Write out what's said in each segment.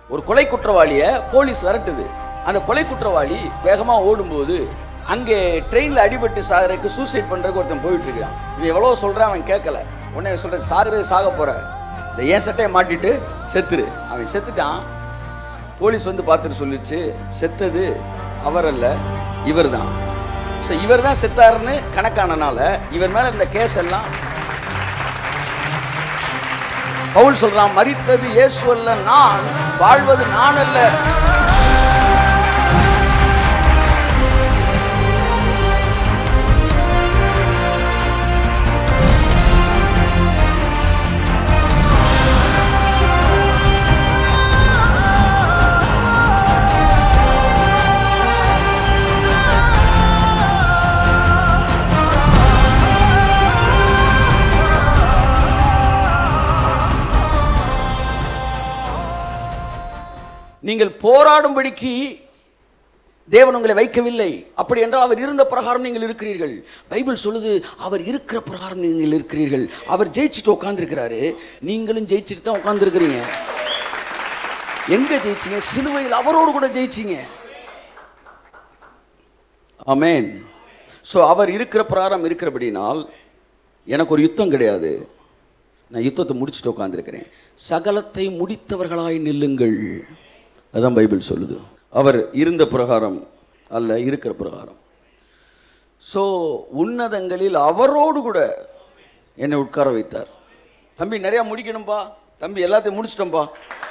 ஒரு கொலை குற்றவாளியை போலீஸ் விரட்டுது அந்த கொலை குற்றவாளி வேகமாக ஓடும்போது அங்கே ட்ரெயினில் அடிபட்டு சாகறதுக்கு சூசைட் பண்ணுறதுக்கு ஒருத்தன் போயிட்டு இருக்கான் இவன் எவ்வளோ சொல்கிறான் அவன் கேட்கல உடனே சொல்கிறேன் சாகிறது சாக போகிற இந்த ஏன் சட்டையை மாட்டிட்டு செத்துரு அவன் செத்துட்டான் போலீஸ் வந்து பார்த்துட்டு சொல்லிச்சு செத்தது அவர் அல்ல இவர் தான் ஸோ இவர் தான் செத்தாருன்னு கணக்கானனால இவர் மேலே இந்த கேஸ் எல்லாம் பவுல் சொல்றான் மரித்தது இயேசு அல்ல நான் வாழ்வது நான் அல்ல நீங்கள் போராடும்படிக்கு தேவன் உங்களை வைக்கவில்லை அப்படி என்றால் அவர் இருந்த பிரகாரம் நீங்கள் இருக்கிறீர்கள் பைபிள் சொல்லுது அவர் இருக்கிற பிரகாரம் நீங்கள் இருக்கிறீர்கள் அவர் ஜெயிச்சுட்டு உட்காந்துருக்கிறாரு நீங்களும் ஜெயிச்சுட்டு தான் உட்காந்துருக்கிறீங்க எங்க ஜெயிச்சீங்க சிலுவையில் அவரோடு கூட ஜெயிச்சீங்க ஆமென் ஸோ அவர் இருக்கிற பிரகாரம் இருக்கிறபடினால் எனக்கு ஒரு யுத்தம் கிடையாது நான் யுத்தத்தை முடிச்சுட்டு உட்காந்துருக்கிறேன் சகலத்தை முடித்தவர்களாய் நில்லுங்கள் அதான் பைபிள் சொல்லுது அவர் இருந்த பிரகாரம் அல்ல இருக்கிற பிரகாரம் ஸோ உன்னதங்களில் அவரோடு கூட என்னை உட்கார வைத்தார் தம்பி நிறையா முடிக்கணும்பா தம்பி எல்லாத்தையும் முடிச்சிட்டோம்பா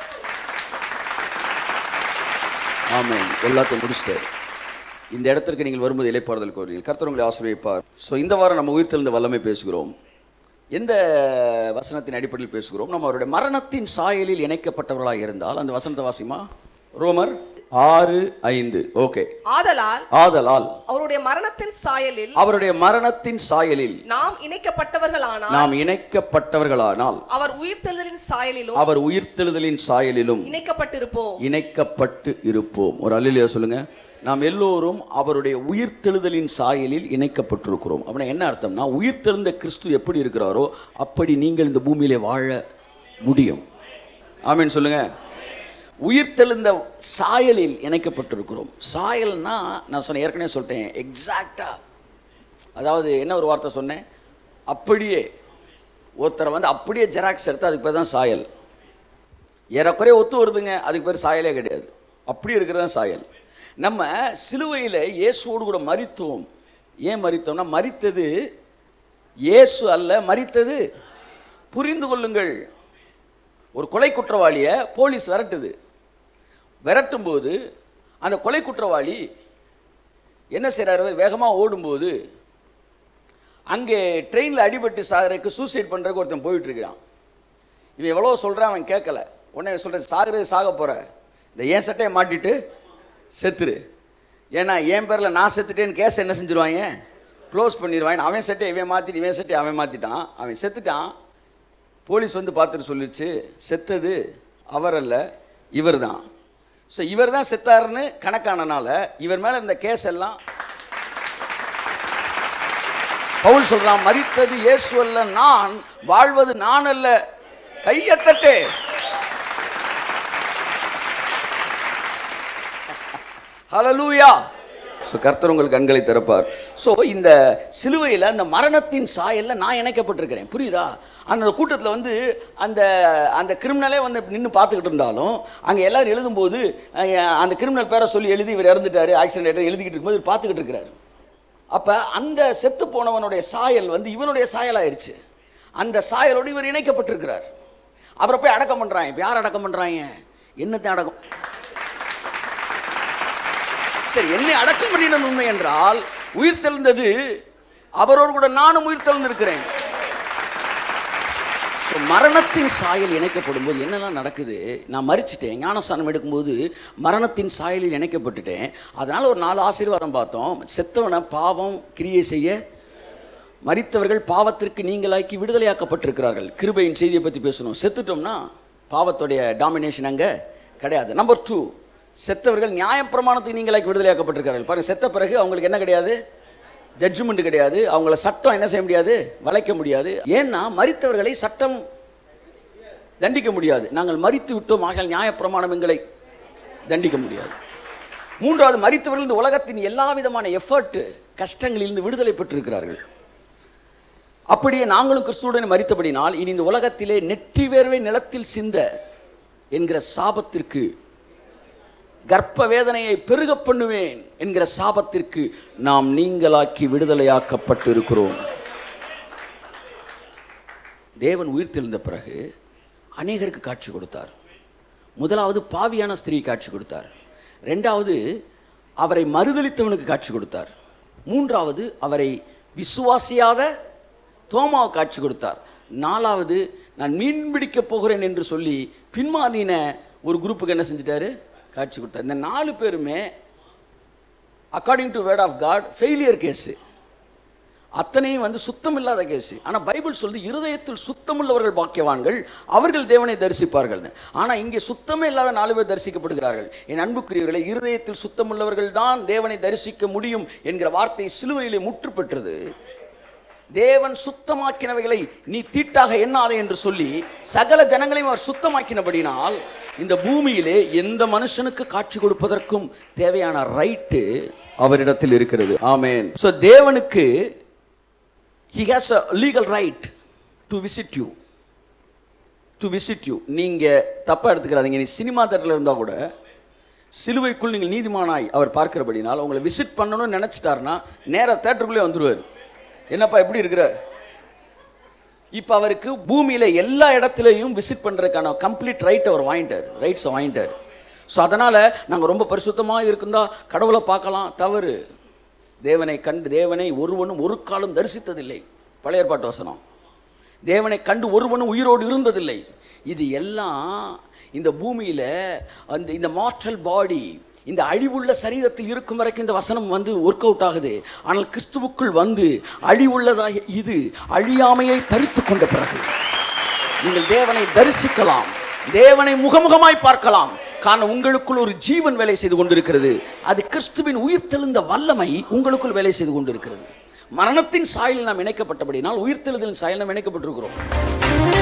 ஆமென் எல்லாத்தையும் முடிச்சிட்டாரு இந்த இடத்திற்கு நீங்கள் வரும்போது இலைப்பாறுதல் கோருங்கள் கர்த்தர் உங்களை ஆசிரியப்பார் ஸோ இந்த வாரம் நம்ம உயிர்த்தெழுந்த வல்லமை பேசுகிறோம் எந்த வசனத்தின் அடிப்படையில் பேசுகிறோம் நம்ம அவருடைய மரணத்தின் சாயலில் இணைக்கப்பட்டவர்களாக இருந்தால் அந்த வசனத்தை வாசிமா ரோமர் ஆறு ஐந்து ஓகே ஆதலால் ஆதலால் அவருடைய மரணத்தின் சாயலில் அவருடைய மரணத்தின் சாயலில் நாம் இணைக்கப்பட்டவர்களானால் நாம் இணைக்கப்பட்டவர்களானால் அவர் உயிர்த்தெழுதலின் சாயலிலும் அவர் உயிர்த்தெழுதலின் சாயலிலும் இணைக்கப்பட்டிருப்போம் இணைக்கப்பட்டு இருப்போம் ஒரு அல்லையா சொல்லுங்க நாம் எல்லோரும் அவருடைய உயிர்த்தெழுதலின் சாயலில் இணைக்கப்பட்டிருக்கிறோம் அப்படின்னா என்ன அர்த்தம்னா உயிர்த்தெழுந்த கிறிஸ்து எப்படி இருக்கிறாரோ அப்படி நீங்கள் இந்த பூமியிலே வாழ முடியும் ஆமீன் சொல்லுங்க உயிர்த்தெழுந்த சாயலில் இணைக்கப்பட்டிருக்கிறோம் சாயல்னா நான் சொன்ன ஏற்கனவே சொல்லிட்டேன் எக்ஸாக்டா அதாவது என்ன ஒரு வார்த்தை சொன்னேன் அப்படியே ஒருத்தரை வந்து அப்படியே ஜெராக்ஸ் எடுத்து அதுக்கு பேர் தான் சாயல் ஏறக்குறைய ஒத்து வருதுங்க அதுக்கு பேர் சாயலே கிடையாது அப்படி இருக்கிறது தான் சாயல் நம்ம சிலுவையில் இயேசுவோடு கூட மரித்தோம் ஏன் மரித்தோம்னா மரித்தது இயேசு அல்ல மரித்தது புரிந்து கொள்ளுங்கள் ஒரு கொலை குற்றவாளியை போலீஸ் விரட்டுது விரட்டும்போது அந்த கொலை குற்றவாளி என்ன செய்கிறாரு வேகமாக ஓடும்போது அங்கே ட்ரெயினில் அடிபட்டு சாகறதுக்கு சூசைட் பண்ணுறதுக்கு ஒருத்தன் போயிட்டு இருக்கிறான் இவன் எவ்வளோ சொல்கிறான் அவன் கேட்கல உடனே சொல்கிறேன் சாகிறது சாக போகிற இந்த ஏன் சட்டையை மாட்டிட்டு செத்துரு ஏன்னா என் பேரில் நான் செத்துட்டேன்னு கேஸ் என்ன செஞ்சிருவாங்க க்ளோஸ் பண்ணிடுவாங்க அவன் சட்டை இவன் மாற்றிட்டு இவன் சட்டை அவன் மாற்றிட்டான் அவன் செத்துட்டான் போலீஸ் வந்து பார்த்துட்டு சொல்லிச்சு செத்தது அவர் அல்ல இவர் தான் ஸோ இவர் தான் செத்தாருன்னு கணக்கானனால இவர் மேலே இந்த கேஸ் எல்லாம் பவுல் சொல்றான் மரித்தது இயேசு அல்ல நான் வாழ்வது நான் அல்ல கையத்தட்டு ஹalleluya ஸோ கர்த்தர் உங்கள் கண்களை திறப்பார் ஸோ இந்த சிலுவையில் அந்த மரணத்தின் சாயலில் நான் இணைக்கப்பட்டிருக்கிறேன் புரியுதா அந்த கூட்டத்தில் வந்து அந்த அந்த கிரிமினலே வந்து நின்று பார்த்துக்கிட்டு இருந்தாலும் அங்கே எல்லாரும் எழுதும்போது அஹ், அந்த கிரிமினல் பேரை சொல்லி எழுதி இவர் இறந்துட்டாரு ஆக்சிடென்ட் எழுதிக்கிட்டு இருக்கும்போது இவர் பார்த்துக்கிட்டு இருக்கிறாரு அப்போ அந்த செத்து போனவனுடைய சாயல் வந்து இவனுடைய சாயலாயிருச்சு அந்த சாயலோடு இவர் இணைக்கப்பட்டிருக்கிறார் அவரை போய் அடக்கம் பண்ணுறாங்க இப்போ யார் அடக்கம் பண்ணுறாங்க என்னத்தை அடக்கம் சரி என்னை அடக்கம் பண்ணின உண்மை என்றால் உயிர் தெழுந்தது அவரோடு கூட நானும் உயிர் தெழுந்திருக்கிறேன் ஸோ மரணத்தின் சாயல் இணைக்கப்படும் போது என்னெல்லாம் நடக்குது நான் மறிச்சிட்டேன் ஞானஸ்தானம் எடுக்கும்போது மரணத்தின் சாயலில் இணைக்கப்பட்டுட்டேன் அதனால் ஒரு நாலு ஆசீர்வாதம் பார்த்தோம் செத்தவனை பாவம் கிரியை செய்ய மரித்தவர்கள் பாவத்திற்கு நீங்களாக்கி விடுதலையாக்கப்பட்டிருக்கிறார்கள் கிருபையின் செய்தியை பற்றி பேசணும் செத்துட்டோம்னா பாவத்துடைய டாமினேஷன் அங்கே கிடையாது நம்பர் டூ செத்தவர்கள் நியாயப்பிரமாணத்துக்கு நீங்களாக்கி விடுதலையாக்கப்பட்டிருக்கிறார்கள் பாருங்க செத்த பிறகு அவங்களுக்கு என்ன கிடையாது ஜட்ஜ்மெண்ட் கிடையாது அவங்கள சட்டம் என்ன செய்ய முடியாது வளைக்க முடியாது ஏன்னா மரித்தவர்களை சட்டம் தண்டிக்க முடியாது நாங்கள் மறித்து விட்டோம் ஆகையால் நியாயப்பிரமாணம் எங்களை தண்டிக்க முடியாது மூன்றாவது மறித்தவர்கள் இந்த உலகத்தின் எல்லா விதமான எஃபர்ட் கஷ்டங்களிலிருந்து விடுதலை பெற்றிருக்கிறார்கள் அப்படியே நாங்களும் கிறிஸ்துவுடன் மறித்தபடினால் இனி இந்த உலகத்திலே நெற்றி வேர்வை நிலத்தில் சிந்த என்கிற சாபத்திற்கு கர்ப்ப வேதனையை பெருக பண்ணுவேன் என்கிற சாபத்திற்கு நாம் நீங்களாக்கி விடுதலையாக்கப்பட்டு இருக்கிறோம் தேவன் உயிர்த்தெழுந்த பிறகு அநேகருக்கு காட்சி கொடுத்தார் முதலாவது பாவியான ஸ்திரீ காட்சி கொடுத்தார் ரெண்டாவது அவரை மறுதலித்தவனுக்கு காட்சி கொடுத்தார் மூன்றாவது அவரை விசுவாசியாத தோமாவை காட்சி கொடுத்தார் நாலாவது நான் மீன் பிடிக்க போகிறேன் என்று சொல்லி பின்மாறின ஒரு குரூப்புக்கு என்ன செஞ்சிட்டாரு காட்சி கொடுத்தார் இந்த நாலு பேருமே according to word of god failure case அத்தனையும் வந்து சுத்தம் இல்லாத கேஸ் ஆனால் பைபிள் சொல்லுது இருதயத்தில் சுத்தமுள்ளவர்கள் பாக்கியவான்கள் அவர்கள் தேவனை தரிசிப்பார்கள்னு ஆனால் இங்கே சுத்தமே இல்லாத நாலு பேர் தரிசிக்கப்படுகிறார்கள் என் அன்புக்குரியவர்களை இருதயத்தில் சுத்தமுள்ளவர்கள் தான் தேவனை தரிசிக்க முடியும் என்கிற வார்த்தை சிலுவையிலே முற்று பெற்றது தேவன் சுத்தமாக்கினவைகளை நீ தீட்டாக எண்ணாதே என்று சொல்லி சகல ஜனங்களையும் அவர் சுத்தமாக்கினபடினால் இந்த பூமியிலே எந்த மனுஷனுக்கு காட்சி கொடுப்பதற்கும் தேவையான ரைட்டு அவரிடத்தில் இருக்கிறது ஆமென் ஸோ தேவனுக்கு he has a legal right to visit you to visit you நீங்கள் தப்பாக எடுத்துக்கிறாதீங்க நீ சினிமா தேட்டரில் இருந்தால் கூட சிலுவைக்குள் நீங்கள் நீதிமானாய் அவர் பார்க்கிறபடினால் உங்களை விசிட் பண்ணணும்னு நினச்சிட்டாருன்னா நேராக தேட்டருக்குள்ளே வந்துடுவார் என்னப்பா எப்படி இருக்கிற இப்போ அவருக்கு பூமியில் எல்லா இடத்துலையும் விசிட் பண்ணுறதுக்கான கம்ப்ளீட் ரைட் அவர் வாங்கிட்டார் ரைட்ஸை வாங்கிட்டார் ஸோ அதனால் நாங்கள் ரொம்ப பரிசுத்தமாக இருந்தா கடவுளை பார்க்கலாம் தவறு தேவனை கண்டு தேவனை ஒருவனும் ஒரு காலம் தரிசித்ததில்லை பழைய ஏற்பாட்டு வசனம் தேவனை கண்டு ஒருவனும் உயிரோடு இருந்ததில்லை இது எல்லாம் இந்த பூமியில் அந்த இந்த மார்டல் பாடி இந்த அழிவுள்ள சரீரத்தில் இருக்கும் வரைக்கும் இந்த வசனம் வந்து ஒர்க் அவுட் ஆகுது ஆனால் கிறிஸ்துவுக்குள் வந்து அழிவுள்ளதாக இது அழியாமையை தரித்து கொண்ட பிறகு நீங்கள் தேவனை தரிசிக்கலாம் தேவனை முகமுகமாய் பார்க்கலாம் காரணம் உங்களுக்குள் ஒரு ஜீவன் வேலை செய்து கொண்டிருக்கிறது அது கிறிஸ்துவின் உயிர்த்தெழுந்த வல்லமை உங்களுக்குள் வேலை செய்து கொண்டிருக்கிறது மரணத்தின் சாயலில் நாம் இணைக்கப்பட்டபடினால் உயிர்த்தெழுதலின் சாயல் நாம் இணைக்கப்பட்டிருக்கிறோம்